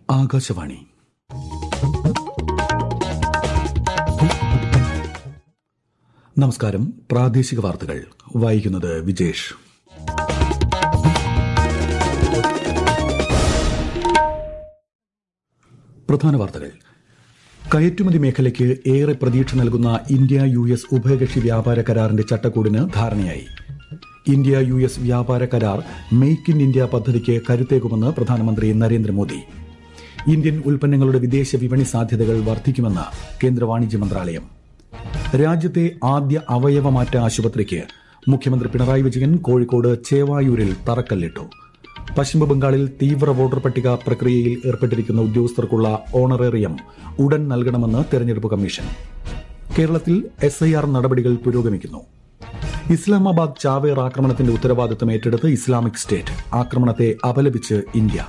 ആകാശവാണി നമസ്കാരം പ്രാദേശിക വാർത്തകൾ വായിക്കുന്നത് വിജേഷ് പ്രധാന വാർത്തകൾ കയറ്റുമതി മേഖലയ്ക്ക് ഏറെ പ്രതീക്ഷ നൽകുന്ന ഇന്ത്യ യു എസ് ഉഭയകക്ഷി വ്യാപാര കരാറിന്റെ ചട്ടക്കൂടിന് ധാരണയായി ഇന്ത്യ യു എസ് വ്യാപാര കരാർ മെയ്ക്ക് ഇൻ ഇന്ത്യ പദ്ധതിക്ക് കരുത്തേകുമെന്ന് പ്രധാനമന്ത്രി നരേന്ദ്രമോദി ഇന്ത്യൻ ഉൽപ്പന്നങ്ങളുടെ വിദേശ വിപണി സാധ്യതകൾ വർദ്ധിക്കുമെന്ന് കേന്ദ്ര വാണിജ്യ മന്ത്രാലയം രാജ്യത്തെ ആദ്യ അവയവമാറ്റ ആശുപത്രിക്ക് മുഖ്യമന്ത്രി പിണറായി വിജയൻ കോഴിക്കോട് ചേവായൂരിൽ തറക്കല്ലിട്ടു പശ്ചിമബംഗാളിൽ തീവ്ര വോട്ടർ പട്ടിക പ്രക്രിയയിൽ ഏർപ്പെട്ടിരിക്കുന്ന ഉദ്യോഗസ്ഥർക്കുള്ള ഓണറേറിയം ഉടൻ നൽകണമെന്ന് തെരഞ്ഞെടുപ്പ് കമ്മീഷൻ കേരളത്തിൽ എസ് ഐ ആർ നടപടികൾ പുരോഗമിക്കുന്നു ഇസ്ലാമാബാദ് ചാവേർ ആക്രമണത്തിന്റെ ഉത്തരവാദിത്തം ഏറ്റെടുത്ത് ഇസ്ലാമിക് സ്റ്റേറ്റ് ആക്രമണത്തെ അപലപിച്ച് ഇന്ത്യ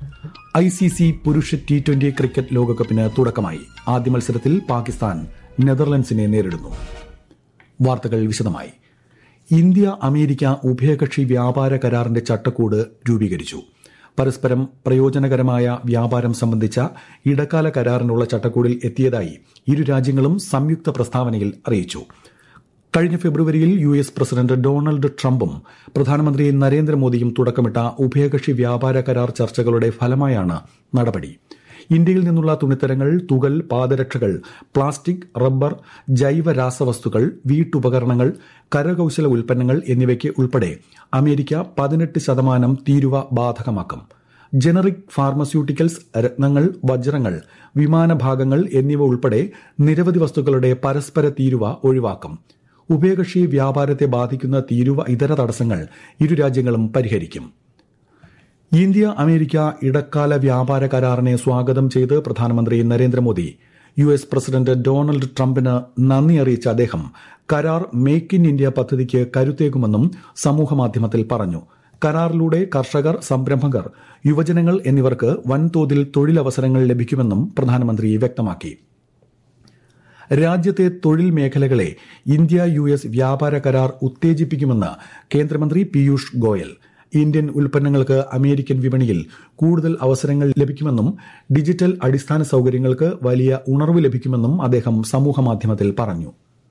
ഐ സി സി പുരുഷ ടി ട്വന്റി ക്രിക്കറ്റ് ലോകകപ്പിന് തുടക്കമായി ആദ്യ മത്സരത്തിൽ പാകിസ്ഥാൻ നെതർലൻഡ്സിനെ നേരിടുന്നു വാർത്തകൾ വിശദമായി ഇന്ത്യ അമേരിക്ക ഉഭയകക്ഷി വ്യാപാര കരാറിന്റെ ചട്ടക്കൂട് രൂപീകരിച്ചു പരസ്പരം പ്രയോജനകരമായ വ്യാപാരം സംബന്ധിച്ച ഇടക്കാല കരാറിനുള്ള ചട്ടക്കൂടിൽ എത്തിയതായി ഇരു രാജ്യങ്ങളും സംയുക്ത പ്രസ്താവനയിൽ അറിയിച്ചു കഴിഞ്ഞ ഫെബ്രുവരിയിൽ യു എസ് പ്രസിഡന്റ് ഡൊണാൾഡ് ട്രംപും പ്രധാനമന്ത്രി നരേന്ദ്രമോദിയും തുടക്കമിട്ട ഉഭയകക്ഷി വ്യാപാര കരാർ ചർച്ചകളുടെ ഫലമായാണ് നടപടി ഇന്ത്യയിൽ നിന്നുള്ള തുണിത്തരങ്ങൾ തുകൽ പാദരക്ഷകൾ പ്ലാസ്റ്റിക് റബ്ബർ ജൈവ രാസവസ്തുക്കൾ വീട്ടുപകരണങ്ങൾ കരകൌശല ഉൽപ്പന്നങ്ങൾ എന്നിവയ്ക്ക് ഉൾപ്പെടെ അമേരിക്ക പതിനെട്ട് ശതമാനം തീരുവ ബാധകമാക്കും ജനറിക് ഫാർമസ്യൂട്ടിക്കൽസ് രത്നങ്ങൾ വജ്രങ്ങൾ വിമാനഭാഗങ്ങൾ എന്നിവ ഉൾപ്പെടെ നിരവധി വസ്തുക്കളുടെ പരസ്പര തീരുവ ഒഴിവാക്കും ഉഭയകക്ഷി വ്യാപാരത്തെ ബാധിക്കുന്ന തീരുവ ഇതര തടസ്സങ്ങൾ ഇരു രാജ്യങ്ങളും പരിഹരിക്കും ഇന്ത്യ അമേരിക്ക ഇടക്കാല വ്യാപാര കരാറിനെ സ്വാഗതം ചെയ്ത് പ്രധാനമന്ത്രി Narendra Modi U S president Donald ട്രംപിന് നന്ദി അറിയിച്ച അദ്ദേഹം കരാർ മേക്ക് ഇൻ ഇന്ത്യ പദ്ധതിക്ക് കരുത്തേകുമെന്നും സമൂഹമാധ്യമത്തിൽ പറഞ്ഞു കരാറിലൂടെ കർഷകർ സംരംഭകർ യുവജനങ്ങൾ എന്നിവർക്ക് വൻതോതിൽ തൊഴിലവസരങ്ങൾ ലഭിക്കുമെന്നും പ്രധാനമന്ത്രി വ്യക്തമാക്കി രാജ്യത്തെ തൊഴിൽ മേഖലകളെ ഇന്ത്യ യു എസ് വ്യാപാര കരാർ ഉത്തേജിപ്പിക്കുമെന്ന് കേന്ദ്രമന്ത്രി പീയൂഷ് ഗോയൽ ഇന്ത്യൻ ഉൽപ്പന്നങ്ങൾക്ക് അമേരിക്കൻ വിപണിയിൽ കൂടുതൽ അവസരങ്ങൾ ലഭിക്കുമെന്നും ഡിജിറ്റൽ അടിസ്ഥാന സൌകര്യങ്ങൾക്ക് വലിയ ഉണർവ് ലഭിക്കുമെന്നും അദ്ദേഹം സമൂഹമാധ്യമത്തിൽ പറഞ്ഞു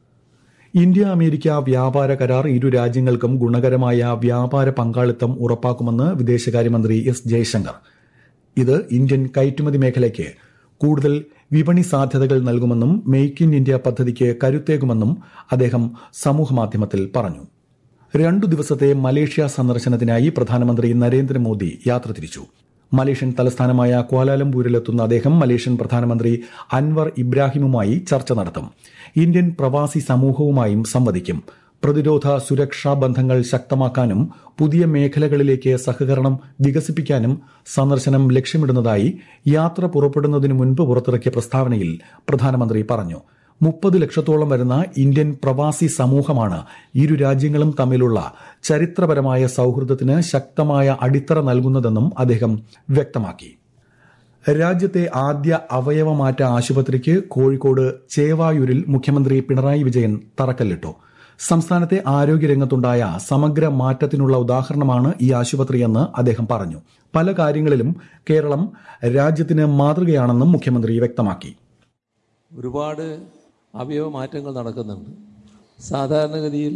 ഇന്ത്യ അമേരിക്ക വ്യാപാര കരാർ ഇരു രാജ്യങ്ങൾക്കും ഗുണകരമായ വ്യാപാര പങ്കാളിത്തം ഉറപ്പാക്കുമെന്ന് വിദേശകാര്യമന്ത്രി എസ് ജയശങ്കർ ഇത് ഇന്ത്യൻ കയറ്റുമതി മേഖലയ്ക്ക് കൂടുതൽ വിപണി സാധ്യതകൾ നൽകുമെന്നും മെയ്ക്ക് ഇൻ ഇന്ത്യ പദ്ധതിക്ക് കരുത്തേകുമെന്നും അദ്ദേഹം സമൂഹമാധ്യമത്തിൽ പറഞ്ഞു രണ്ടു ദിവസത്തെ മലേഷ്യ സന്ദർശനത്തിനായി പ്രധാനമന്ത്രി നരേന്ദ്രമോദി യാത്ര തിരിച്ചു മലേഷ്യൻ തലസ്ഥാനമായ ക്വാലാലംപൂരിലെത്തുന്ന അദ്ദേഹം മലേഷ്യൻ പ്രധാനമന്ത്രി അൻവർ ഇബ്രാഹിമുമായി ചർച്ച നടത്തും ഇന്ത്യൻ പ്രവാസി സമൂഹവുമായും സംവദിക്കും പ്രതിരോധ സുരക്ഷാ ബന്ധങ്ങൾ ശക്തമാക്കാനും പുതിയ മേഖലകളിലേക്ക് സഹകരണം വികസിപ്പിക്കാനും സന്ദർശനം ലക്ഷ്യമിടുന്നതായി യാത്ര പുറപ്പെടുന്നതിനു മുൻപ് പുറത്തിറക്കിയ പ്രസ്താവനയിൽ പ്രധാനമന്ത്രി പറഞ്ഞു മുപ്പത് ലക്ഷത്തോളം വരുന്ന ഇന്ത്യൻ പ്രവാസി സമൂഹമാണ് ഇരു രാജ്യങ്ങളും തമ്മിലുള്ള ചരിത്രപരമായ സൌഹൃദത്തിന് ശക്തമായ അടിത്തറ നൽകുന്നതെന്നും അദ്ദേഹം വ്യക്തമാക്കി രാജ്യത്തെ ആദ്യ അവയവമാറ്റ ആശുപത്രിക്ക് കോഴിക്കോട് ചേവായൂരിൽ മുഖ്യമന്ത്രി പിണറായി വിജയൻ തറക്കല്ലിട്ടു സംസ്ഥാനത്തെ ആരോഗ്യരംഗത്തുണ്ടായ സമഗ്ര മാറ്റത്തിനുള്ള ഉദാഹരണമാണ് ഈ ആശുപത്രിയെന്ന് അദ്ദേഹം പറഞ്ഞു പല കാര്യങ്ങളിലും കേരളം രാജ്യത്തിന് മാതൃകയാണെന്നും മുഖ്യമന്ത്രി വ്യക്തമാക്കി ഒരുപാട് അവയവ മാറ്റങ്ങൾ നടക്കുന്നുണ്ട് സാധാരണഗതിയിൽ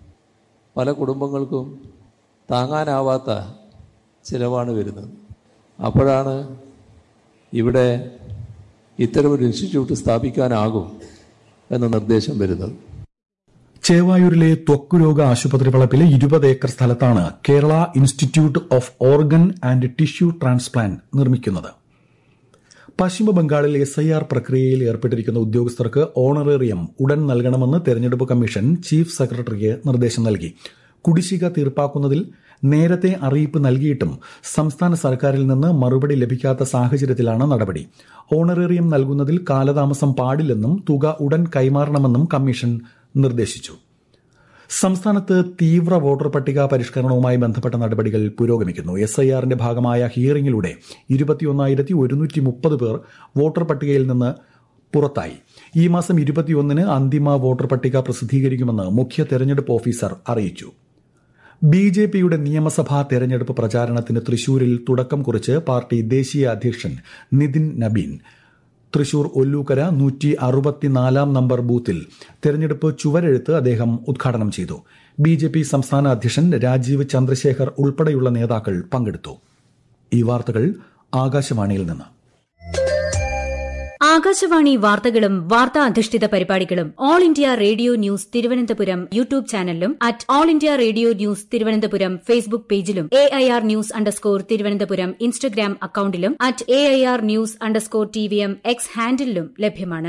പല കുടുംബങ്ങൾക്കും താങ്ങാനാവാത്ത ചിലവാണ് വരുന്നത് അപ്പോഴാണ് ഇവിടെ ഇത്തരമൊരു ഇൻസ്റ്റിറ്റ്യൂട്ട് സ്ഥാപിക്കാനാകും എന്ന നിർദ്ദേശം വരുന്നത് ചേവായൂരിലെ ത്വക്കുരോഗ ആശുപത്രി വളപ്പിലെ ഇരുപത് ഏക്കർ സ്ഥലത്താണ് Kerala institute of organ and tissue transplant നിർമ്മിക്കുന്നത് പശ്ചിമ ബംഗാളിൽ എസ് ഐ ആർ പ്രക്രിയയിൽ ഏർപ്പെട്ടിരിക്കുന്ന ഉദ്യോഗസ്ഥർക്ക് ഓണറേറിയം ഉടൻ നൽകണമെന്ന് തെരഞ്ഞെടുപ്പ് കമ്മീഷൻ ചീഫ് സെക്രട്ടറിക്ക് നിർദ്ദേശം നൽകി കുടിശ്ശിക തീർപ്പാക്കുന്നതിൽ നേരത്തെ അറിയിപ്പ് നൽകിയിട്ടും സംസ്ഥാന സർക്കാരിൽ നിന്ന് മറുപടി ലഭിക്കാത്ത സാഹചര്യത്തിലാണ് നടപടി ഓണറേറിയം നൽകുന്നതിൽ കാലതാമസം പാടില്ലെന്നും തുക ഉടൻ കൈമാറണമെന്നും കമ്മീഷൻ നിർദ്ദേശിച്ചു സംസ്ഥാനത്ത് തീവ്ര വോട്ടർ പട്ടിക പരിഷ്കരണവുമായി ബന്ധപ്പെട്ട നടപടികൾ പുരോഗമിക്കുന്നു എസ് ഐ ആറിന്റെ ഭാഗമായ ഹിയറിംഗിലൂടെ ഇരുപത്തിയൊന്നായിരത്തി ഒരുന്നൂറ്റി മുപ്പത് പേർ വോട്ടർ പട്ടികയിൽ നിന്ന് പുറത്തായി ഈ മാസം ഇരുപത്തിയൊന്നിന് അന്തിമ വോട്ടർ പട്ടിക പ്രസിദ്ധീകരിക്കുമെന്ന് മുഖ്യ തെരഞ്ഞെടുപ്പ് ഓഫീസർ അറിയിച്ചു ബി ജെ പിയുടെ നിയമസഭാ തെരഞ്ഞെടുപ്പ് പ്രചാരണത്തിന് തൃശൂരിൽ തുടക്കം കുറിച്ച് പാർട്ടി ദേശീയ അധ്യക്ഷൻ നിതിൻ നബീൻ തൃശൂർ ഒല്ലൂക്കര നൂറ്റി അറുപത്തിനാലാം നമ്പർ ബൂത്തിൽ തെരഞ്ഞെടുപ്പ് ചുവരെഴുത്ത് അദ്ദേഹം ഉദ്ഘാടനം ചെയ്തു ബി ജെ പി സംസ്ഥാന അധ്യക്ഷൻ രാജീവ് ചന്ദ്രശേഖർ ഉൾപ്പെടെയുള്ള നേതാക്കൾ പങ്കെടുത്തു ഈ വാർത്തകൾ ആകാശവാണിയിൽ നിന്ന് ആകാശവാണി വാർത്തകളും വാർത്താ അധിഷ്ഠിത പരിപാടികളും All India Radio news Thiruvananthapuram YouTube ചാനലിലും at All India Radio news Thiruvananthapuram Facebook പേജിലും A I R news underscore Thiruvananthapuram Instagram അക്കൌണ്ടിലും at A I R news underscore T V M X ഹാൻഡിലും ലഭ്യമാണ്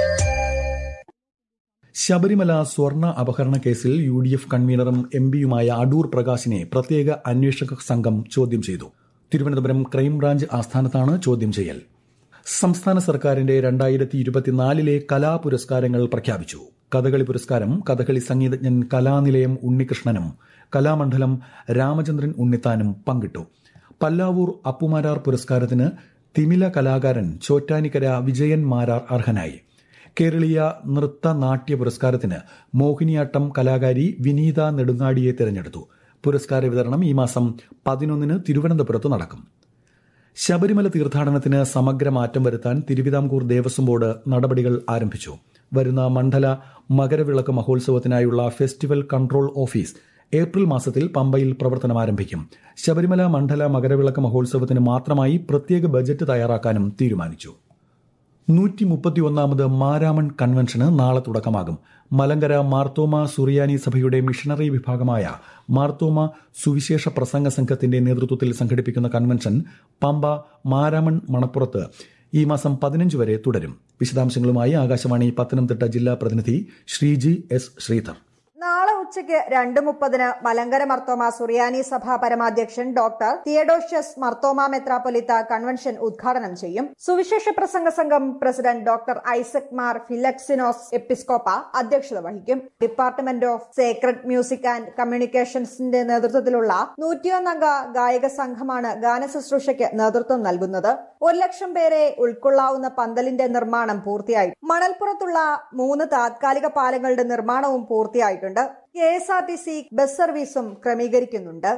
ശബരിമല സ്വർണ്ണ അപഹരണ കേസിൽ യു ഡി എഫ് കൺവീനറും എം പിയുമായ അടൂർ പ്രകാശിനെ പ്രത്യേക അന്വേഷക സംഘം ചോദ്യം ചെയ്തു തിരുവനന്തപുരം ക്രൈംബ്രാഞ്ച് ആസ്ഥാനത്താണ് ചോദ്യം ചെയ്യൽ സംസ്ഥാന സർക്കാരിന്റെ രണ്ടായിരത്തി ഇരുപത്തിനാലിലെ കലാപുരസ്കാരങ്ങൾ പ്രഖ്യാപിച്ചു കഥകളി പുരസ്കാരം കഥകളി സംഗീതജ്ഞൻ കലാനിലയം ഉണ്ണികൃഷ്ണനും കലാമണ്ഡലം രാമചന്ദ്രൻ ഉണ്ണിത്താനും പങ്കിട്ടു പല്ലാവൂർ അപ്പുമാരാർ പുരസ്കാരത്തിന് തിമില കലാകാരൻ ചോറ്റാനിക്കര വിജയൻ മാരാർ അർഹനായി കേരളീയ നൃത്ത നാട്യ പുരസ്കാരത്തിന് മോഹിനിയാട്ടം കലാകാരി വിനീത നെടുങ്ങാടിയെ തിരഞ്ഞെടുത്തു പുരസ്കാര വിതരണം ഈ മാസം പതിനൊന്നിന് തിരുവനന്തപുരത്ത് നടക്കും ശബരിമല തീർത്ഥാടനത്തിന് സമഗ്ര മാറ്റം വരുത്താൻ തിരുവിതാംകൂർ ദേവസ്വം ബോർഡ് നടപടികൾ ആരംഭിച്ചു വരുന്ന മണ്ഡല മകരവിളക്ക് മഹോത്സവത്തിനായുള്ള ഫെസ്റ്റിവൽ കൺട്രോൾ ഓഫീസ് ഏപ്രിൽ മാസത്തിൽ പമ്പയിൽ പ്രവർത്തനം ആരംഭിക്കും ശബരിമല മണ്ഡല മകരവിളക്ക് മഹോത്സവത്തിന് മാത്രമായി പ്രത്യേക ബജറ്റ് തയ്യാറാക്കാനും തീരുമാനിച്ചു നൂറ്റി മുപ്പത്തിയൊന്നാമത് മാരാമൺ കൺവെൻഷന് നാളെ തുടക്കമാകും മലങ്കര മാർത്തോമ സുറിയാനി സഭയുടെ മിഷണറി വിഭാഗമായ മാർത്തോമ സുവിശേഷ പ്രസംഗ സംഘത്തിന്റെ നേതൃത്വത്തിൽ സംഘടിപ്പിക്കുന്ന കൺവെൻഷൻ പമ്പ മാരാമൺ മണപ്പുറത്ത് ഈ മാസം പതിനഞ്ച് വരെ തുടരും വിശദാംശങ്ങളുമായി ആകാശവാണി പത്തനംതിട്ട ജില്ലാ പ്രതിനിധി ശ്രീജി എസ് ശ്രീധർ നാളെ ഉച്ചയ്ക്ക് രണ്ട് മുപ്പതിന് മലങ്കര മർത്തോമ സുറിയാനി സഭ പരമാധ്യക്ഷൻ ഡോക്ടർ തിയഡോഷ്യസ് മർത്തോമ മെത്രാപ്പൊലിത്ത കൺവെൻഷൻ ഉദ്ഘാടനം ചെയ്യും സുവിശേഷ പ്രസംഗ സംഘം president doctor Isaac Mar Philoxenos എപ്പിസ്കോപ്പ അധ്യക്ഷത വഹിക്കും department of sacred music and കമ്മ്യൂണിക്കേഷൻസിന്റെ നേതൃത്വത്തിലുള്ള നൂറ്റിയൊന്നംഗ ഗായക സംഘമാണ് ഗാനശുശ്രൂഷയ്ക്ക് നേതൃത്വം നൽകുന്നത് ഒരു ലക്ഷം പേരെ ഉൾക്കൊള്ളാവുന്ന പന്തലിന്റെ നിർമ്മാണം പൂർത്തിയായി മണൽപ്പുറത്തുള്ള മൂന്ന് താത്കാലിക പാലങ്ങളുടെ നിർമ്മാണവും പൂർത്തിയായിട്ടുണ്ട് K S R T C bus സർവീസും ക്രമീകരിക്കുന്നുണ്ട്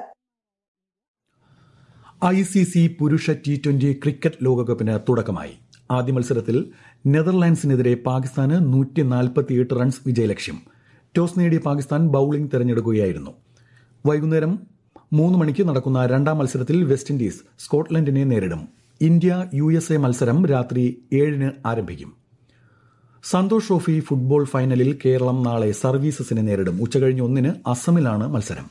ഐ സി സി പുരുഷ ടി ട്വന്റി ക്രിക്കറ്റ് ലോകകപ്പിന് തുടക്കമായി ആദ്യ മത്സരത്തിൽ നെതർലാൻഡ്സിനെതിരെ പാകിസ്ഥാന് നൂറ്റി നാൽപ്പത്തിയെട്ട് റൺസ് വിജയലക്ഷ്യം ടോസ് നേടിയ പാകിസ്ഥാൻ ബൌളിംഗ് തെരഞ്ഞെടുക്കുകയായിരുന്നു വൈകുന്നേരം മൂന്ന് മണിക്ക് നടക്കുന്ന രണ്ടാം മത്സരത്തിൽ വെസ്റ്റ് ഇൻഡീസ് സ്കോട്ട്ലൻഡിനെ നേരിടും ഇന്ത്യ യു എസ് എ മത്സരം രാത്രി ഏഴിന് ആരംഭിക്കും സന്തോഷ് ട്രോഫി ഫുട്ബോൾ ഫൈനലിൽ കേരളം നാളെ സർവീസസിനെ നേരിടും ഉച്ചകഴിഞ്ഞ് ഒന്നിന് അസമിലാണ് മത്സരം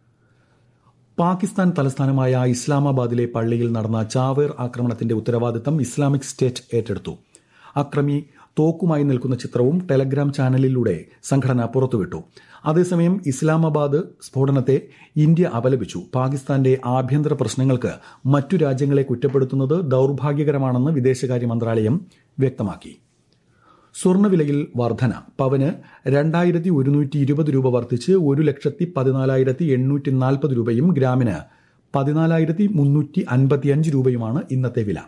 പാകിസ്ഥാൻ തലസ്ഥാനമായ ഇസ്ലാമാബാദിലെ പള്ളിയിൽ നടന്ന ചാവേർ ആക്രമണത്തിന്റെ ഉത്തരവാദിത്തം ഇസ്ലാമിക് സ്റ്റേറ്റ് ഏറ്റെടുത്തു അക്രമി തോക്കുമായി നിൽക്കുന്ന ചിത്രവും ടെലഗ്രാം ചാനലിലൂടെ സംഘടന പുറത്തുവിട്ടു അതേസമയം ഇസ്ലാമാബാദ് സ്ഫോടനത്തെ ഇന്ത്യ അപലപിച്ചു പാകിസ്ഥാന്റെ ആഭ്യന്തര പ്രശ്നങ്ങൾക്ക് മറ്റു രാജ്യങ്ങളെ കുറ്റപ്പെടുത്തുന്നത് ദൌർഭാഗ്യകരമാണെന്ന് വിദേശകാര്യ മന്ത്രാലയം വ്യക്തമാക്കി സ്വർണ്ണവിലയിൽ വർധന പവന് രണ്ടായിരത്തി ഒരുന്നൂറ്റി ഇരുപത് രൂപ വർദ്ധിച്ച് ഒരു ലക്ഷത്തി പതിനാലായിരത്തി എണ്ണൂറ്റി നാൽപ്പത് രൂപയും ഗ്രാമിന് പതിനാലായിരത്തി മുന്നൂറ്റി അൻപത്തിയഞ്ച് രൂപയുമാണ് ഇന്നത്തെ വില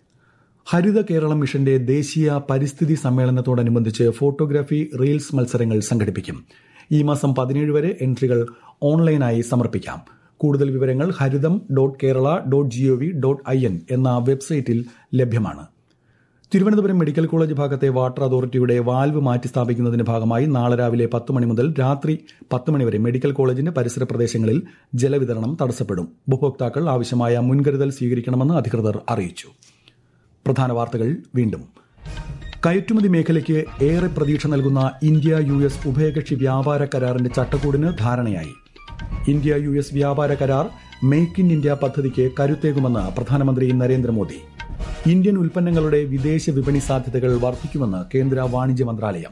ഹരിത കേരളം മിഷന്റെ ദേശീയ പരിസ്ഥിതി സമ്മേളനത്തോടനുബന്ധിച്ച് ഫോട്ടോഗ്രാഫി റീൽസ് മത്സരങ്ങൾ സംഘടിപ്പിക്കും ഈ മാസം പതിനേഴ് വരെ എൻട്രികൾ ഓൺലൈനായി സമർപ്പിക്കാം കൂടുതൽ വിവരങ്ങൾ Haritham dot Kerala dot GOV dot I N എന്ന വെബ്സൈറ്റിൽ ലഭ്യമാണ് തിരുവനന്തപുരം മെഡിക്കൽ കോളേജ് ഭാഗത്തെ വാട്ടർ അതോറിറ്റിയുടെ വാൽവ് മാറ്റി സ്ഥാപിക്കുന്നതിന്റെ ഭാഗമായി നാളെ രാവിലെ പത്ത് മണി മുതൽ രാത്രി പത്ത് മണി വരെ മെഡിക്കൽ കോളേജിന്റെ പരിസര പ്രദേശങ്ങളിൽ ജലവിതരണം തടസ്സപ്പെടും ഉപഭോക്താക്കൾ ആവശ്യമായ മുൻകരുതൽ സ്വീകരിക്കണമെന്ന് അധികൃതർ അറിയിച്ചു പ്രധാന വാർത്തകൾ വീണ്ടും കയറ്റുമതി മേഖലയ്ക്ക് ഏറെ പ്രതീക്ഷ നൽകുന്ന ഇന്ത്യ യു എസ് ഉഭയകക്ഷി വ്യാപാര കരാറിന്റെ ചട്ടക്കൂടിന് ധാരണയായി ഇന്ത്യ യു എസ് വ്യാപാര കരാർ മെയ്ക്ക് ഇൻ ഇന്ത്യ പദ്ധതിക്ക് കരുത്തേകുമെന്ന് പ്രധാനമന്ത്രി നരേന്ദ്രമോദി ഇന്ത്യൻ ഉൽപ്പന്നങ്ങളുടെ വിദേശ വിപണി സാധ്യതകൾ വർദ്ധിക്കുമെന്ന് കേന്ദ്ര വാണിജ്യ മന്ത്രാലയം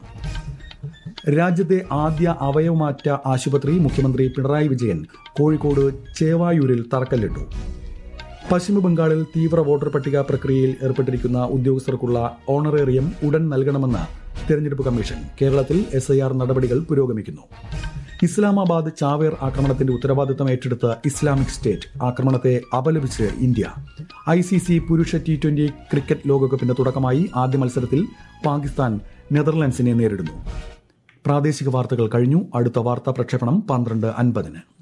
രാജ്യത്തെ ആദ്യ അവയവമാറ്റ ആശുപത്രി മുഖ്യമന്ത്രി പിണറായി വിജയൻ കോഴിക്കോട് ചേവായൂരിൽ തറക്കല്ലിട്ടു പശ്ചിമബംഗാളിൽ തീവ്ര വോട്ടർ പട്ടിക പ്രക്രിയയിൽ ഏർപ്പെട്ടിരിക്കുന്ന ഉദ്യോഗസ്ഥർക്കുള്ള ഓണറേറിയം ഉടൻ നൽകണമെന്ന് തെരഞ്ഞെടുപ്പ് കമ്മീഷൻ കേരളത്തിൽ എസ് ഐ ആർ നടപടികൾ പുരോഗമിക്കുന്നു ഇസ്ലാമാബാദ് ചാവേർ ആക്രമണത്തിന്റെ ഉത്തരവാദിത്തം ഏറ്റെടുത്ത ഇസ്ലാമിക് സ്റ്റേറ്റ് ആക്രമണത്തെ അപലപിച്ച് ഇന്ത്യ ഐ സി സി പുരുഷ ടി ട്വന്റി ക്രിക്കറ്റ് ലോകകപ്പിന്റെ തുടക്കമായി ആദ്യ മത്സരത്തിൽ പാകിസ്ഥാൻ നെതർലാൻഡ്സിനെ നേരിടുന്നു പ്രാദേശിക വാർത്തകൾ കഴിഞ്ഞു അടുത്ത വാർത്താ പ്രക്ഷേപണം പന്ത്രണ്ട് അൻപതിന്